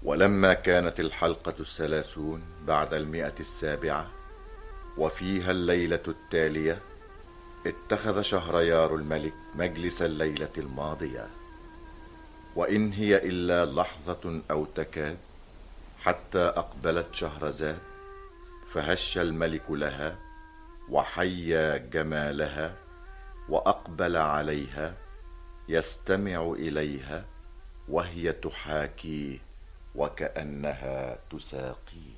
ولما كانت الحلقة الثلاثون بعد المئة السابعة وفيها الليلة التالية اتخذ شهريار الملك مجلس الليلة الماضية وإن هي إلا لحظة أو تكاد حتى أقبلت شهرزاد فهش الملك لها وحيا جمالها وأقبل عليها يستمع إليها وهي تحاكيه وكأنها تساقيه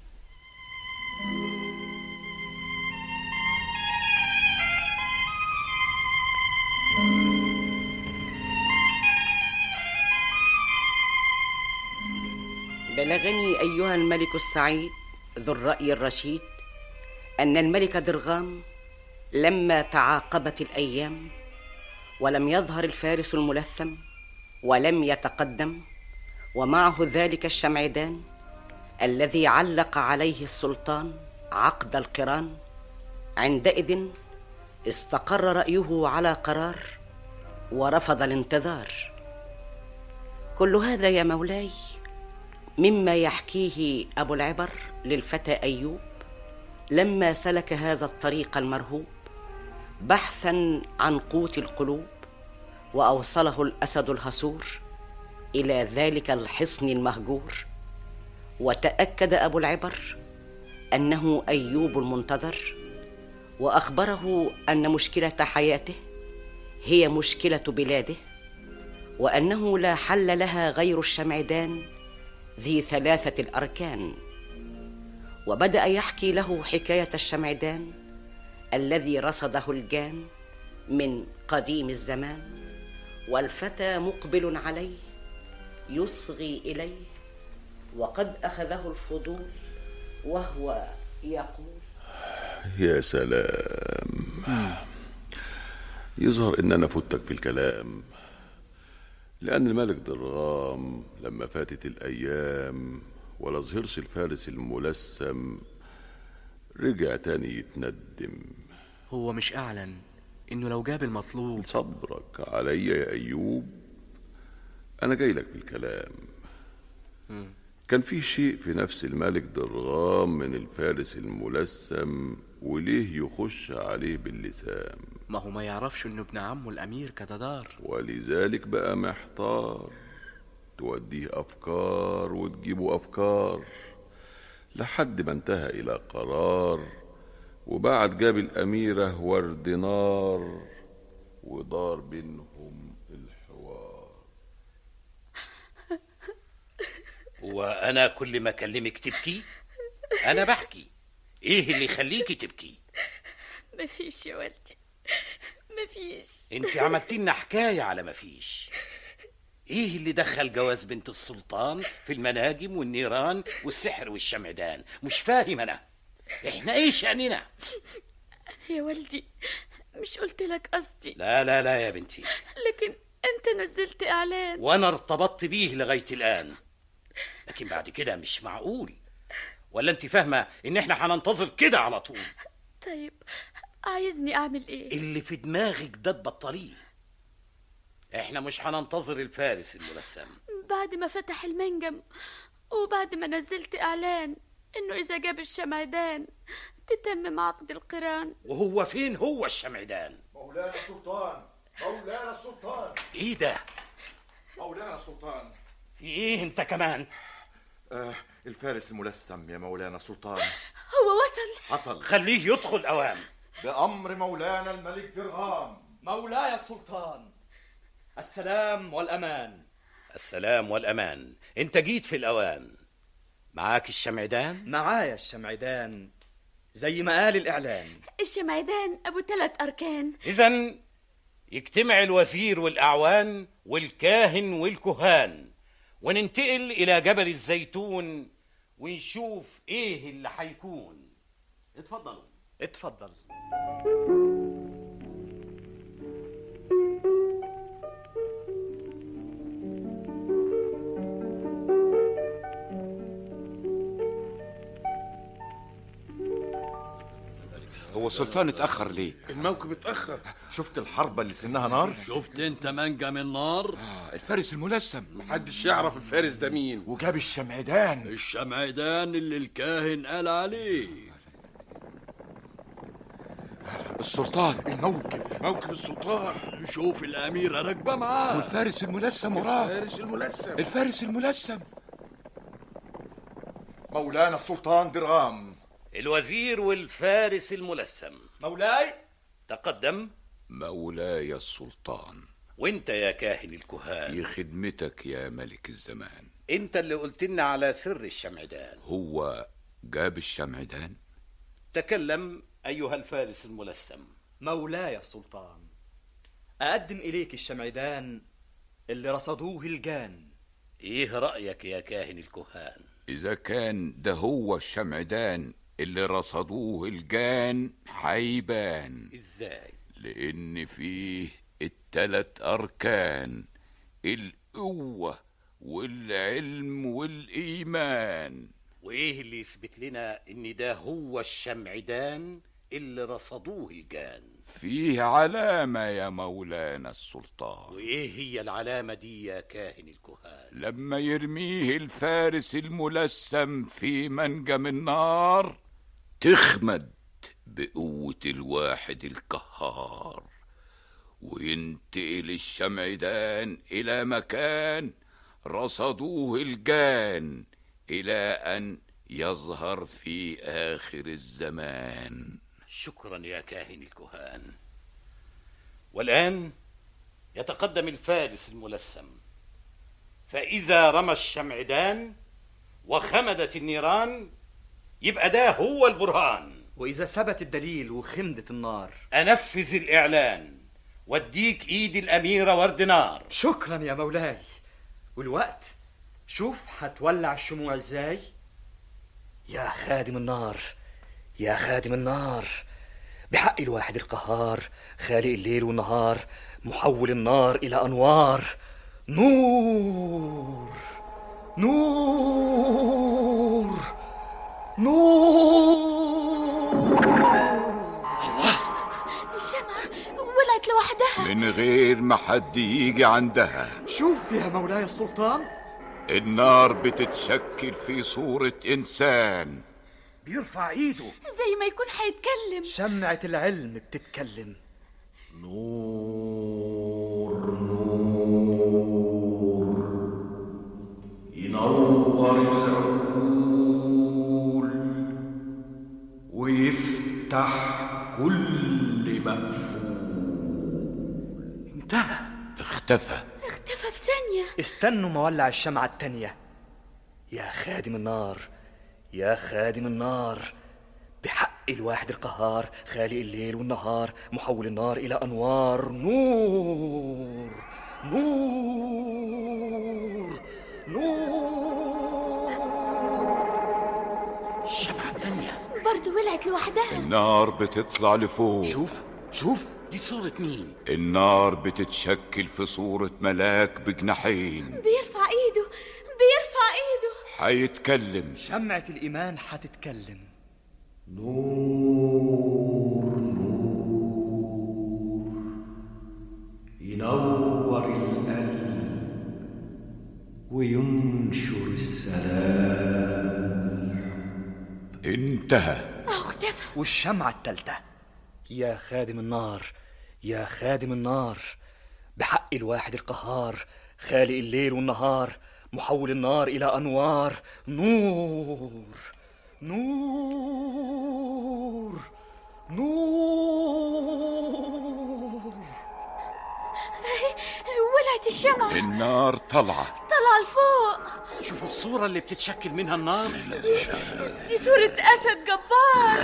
بلغني أيها الملك السعيد ذو الرأي الرشيد أن الملك درغام لما تعاقبت الأيام ولم يظهر الفارس الملثم ولم يتقدم ومعه ذلك الشمعدان الذي علق عليه السلطان عقد القران عندئذ استقر رأيه على قرار ورفض الانتظار كل هذا يا مولاي مما يحكيه ابو العبر للفتى ايوب لما سلك هذا الطريق المرهوب بحثا عن قوت القلوب واوصله الاسد الهسور الى ذلك الحصن المهجور وتاكد ابو العبر انه ايوب المنتظر واخبره ان مشكله حياته هي مشكله بلاده وانه لا حل لها غير الشمعدان ذي ثلاثه الاركان وبدا يحكي له حكايه الشمعدان الذي رصده الجان من قديم الزمان والفتى مقبل عليه يصغي اليه وقد اخذه الفضول وهو يقول يا سلام يظهر ان انا فتك في الكلام لان الملك درغام لما فاتت الايام ولا ظهرش الفارس الملثم رجع تاني يتندم هو مش أعلن إنه لو جاب المطلوب صبرك عليا يا ايوب انا جاي لك في الكلام كان في شيء في نفس الملك درغام من الفارس الملثم وليه يخش عليه باللسان ما هو ما يعرفش إنه ابن عمه الأمير كتدار ولذلك بقى محتار توديه أفكار وتجيبه أفكار لحد ما انتهى إلى قرار وبعد جاب الأميرة ورد نار ودار بينهم الحوار وانا كل ما اكلمك تبكي انا بحكي ايه اللي يخليكي تبكي مفيش يا والدي مفيش انت عملتي لنا حكايه على ما فيش ايه اللي دخل جواز بنت السلطان في المناجم والنيران والسحر والشمعدان مش فاهم انا احنا ايه شأننا يا والدي مش قلت لك قصدي لا لا لا يا بنتي لكن انت نزلت اعلان وانا ارتبطت بيه لغايه الان لكن بعد كده مش معقول ولا انت فاهمه ان احنا هننتظر كده على طول طيب عايزني اعمل ايه اللي في دماغك ده تبطليه احنا مش هننتظر الفارس الملثم بعد ما فتح المنجم وبعد ما نزلت اعلان انه اذا جاب الشمعدان تتمم عقد القران وهو فين هو الشمعدان مولانا السلطان مولانا السلطان ايه ده مولانا السلطان في ايه انت كمان آه الفارس الملثم يا مولانا السلطان هو وصل حصل خليه يدخل اوام بأمر مولانا الملك درغام مولاي السلطان السلام والأمان السلام والامان انت جيت في الاوان معاك الشمعدان معايا الشمعدان زي ما قال الإعلان الشمعدان ابو ثلاث اركان اذا يجتمع الوزير والاعوان والكاهن والكهان وننتقل الى جبل الزيتون ونشوف ايه اللي هيكون اتفضلوا اتفضل هو السلطان اتأخر ليه الموكب اتأخر شفت الحربة اللي سنها نار شفت انت منجم النار آه الفارس الملثم محدش يعرف الفارس ده مين وجاب الشمعدان الشمعدان اللي الكاهن قال عليه السلطان الموكب موكب السلطان شوف الأميرة راكبة معاه والفارس الملثم وراه الفارس الملثم الفارس الملثم مولانا السلطان درغام الوزير والفارس الملثم مولاي تقدم مولاي السلطان وانت يا كاهن الكهان في خدمتك يا ملك الزمان انت اللي قلت لنا على سر الشمعدان هو جاب الشمعدان تكلم ايها الفارس الملثم مولاي السلطان أقدم إليك الشمعدان اللي رصدوه الجان ايه رايك يا كاهن الكهان إذا كان ده هو الشمعدان اللي رصدوه الجان حيبان ازاي لأن فيه التلات أركان القوة والعلم والإيمان وايه اللي يثبت لنا ان ده هو الشمعدان اللي رصدوه الجان فيه علامة يا مولانا السلطان وايه هي العلامه دي يا كاهن الكهان لما يرميه الفارس الملثم في منجم النار تخمد بقوة الواحد القهار وينتقل الشمعدان إلى مكان رصدوه الجان إلى أن يظهر في آخر الزمان شكرا يا كاهن الكهان والان يتقدم الفارس الملثم فاذا رمى الشمعدان وخمدت النيران يبقى ده هو البرهان وإذا ثبت الدليل وخمدت النار انفذ الاعلان واديك ايد الاميره ورد نار شكرا يا مولاي والوقت شوف هتولع الشموع ازاي يا خادم النار يا خادم النار بحق الواحد القهار خالق الليل والنهار محول النار إلى أنوار نور نور نور الشمعة ولعت لوحدها من غير ما حد يجي عندها شوف يا مولاي السلطان النار بتتشكل في صورة إنسان بيرفع ايده زي ما يكون هيتكلم شمعة العلم بتتكلم ينور العقول ويفتح كل مقفول انتهى اختفى اختفى في ثانية استنوا ما ولع الشمعة التانية يا خادم النار يا خادم النار بحق الواحد القهار خالق الليل والنهار محول النار إلى أنوار نور نور نور الشمعه الثانيه برضه ولعت لوحدها النار بتطلع لفوق شوف شوف دي صوره مين النار بتتشكل في صورة ملاك بجناحين بيرفع ايده بيرفع ايده حيتكلم شمعة الإيمان هتتكلم ينور القلب وينشر السلام انتهى اهو اختفى والشمعة التالتة يا خادم النار يا خادم النار بحق الواحد القهار خالق الليل والنهار محول النار إلى أنوار نور نور نور ولعت الشمعة النار طالعة طلع لفوق شوف الصوره اللي بتتشكل منها النار دي صورة أسد جبار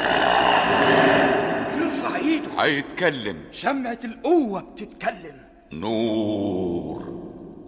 يرفع ايده حيتكلم شمعة القوة بتتكلم نور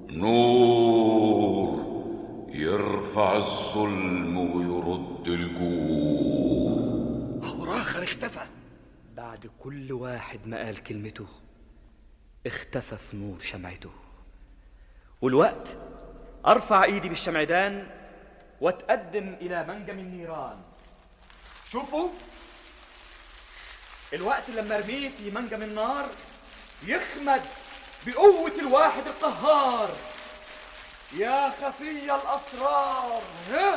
نور يرفع الظلم ويرد الجور اور اخر اختفى بعد كل واحد ما قال كلمته اختفى في نور شمعته والوقت ارفع ايدي بالشمعدان واتقدم الى منجم النيران شوفوا الوقت لما ارميه في منجم النار يخمد بقوة الواحد القهار يا خفي الأسرار ها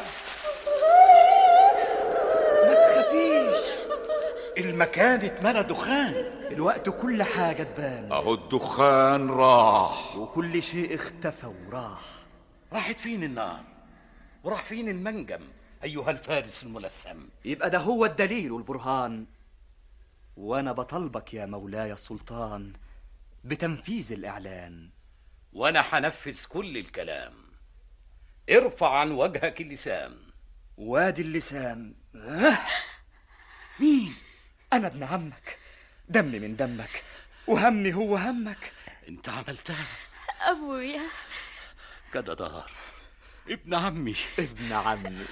ما تخافيش المكان اتملى دخان الوقت كل حاجة تبان اهو الدخان راح وكل شيء اختفى وراح راحت فين النار وراح فين المنجم أيها الفارس الملثم يبقى ده هو الدليل والبرهان وانا بطلبك يا مولاي السلطان بتنفيذ الاعلان وأنا حنفذ كل الكلام ارفع عن وجهك اللسان وادي اللسان آه. مين انا ابن عمك دمي من دمك وهمي هو همك انت عملتها أبويا جددار ابن عمي ابن عمي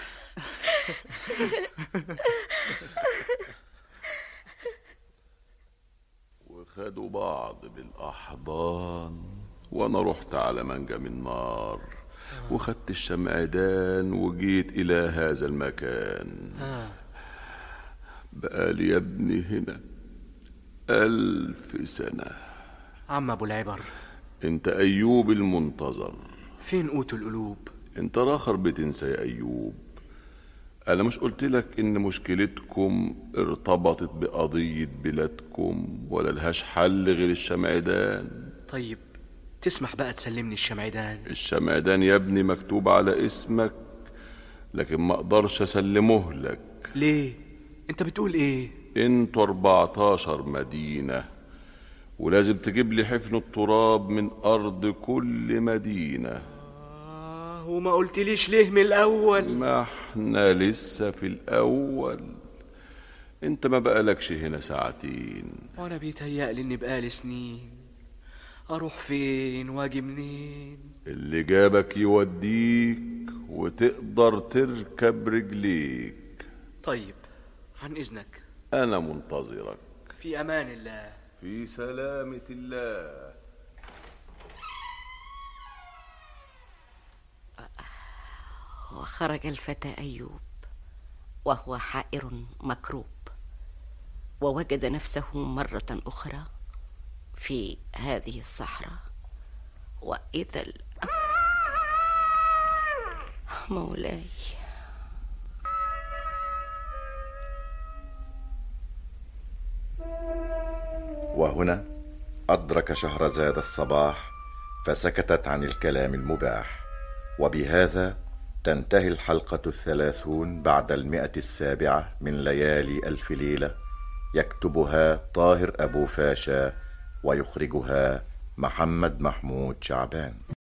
وخدوا بعض بالأحضان وأنا رحت على منجم النار وخدت الشمعدان وجيت إلى هذا المكان بقالي يا ابني هنا ألف سنة عم ابو العبر انت أيوب المنتظر فين قوت القلوب انت راخر بتنسى يا أيوب أنا مش قلت لك إن مشكلتكم ارتبطت بقضية بلادكم ولا لهاش حل غير الشمعدان طيب تسمح بقى تسلمني الشمعدان الشمعدان يا ابني مكتوب على اسمك لكن ما اقدرش اسلمه لك ليه انت بتقول ايه انتوا 14 مدينة ولازم تجيب لي حفن التراب من أرض كل مدينة آه وما قلتليش ليه من الاول ما احنا لسه في الأول انت ما بقالكش هنا ساعتين وانا بيتهيألي اني بقالي سنين اروح فين واجي منين اللي جابك يوديك وتقدر تركب رجليك طيب عن اذنك أنا منتظرك في امان الله في سلامة الله وخرج الفتى ايوب وهو حائر مكروب ووجد نفسه مره اخرى في هذه الصحراء واذا ال... مولاي وهنا أدرك شهرزاد الصباح فسكتت عن الكلام المباح وبهذا تنتهي الحلقة الثلاثون بعد المئة السابعة من ليالي ألف ليلة يكتبها طاهر أبو فاشا ويخرجها محمد محمود شعبان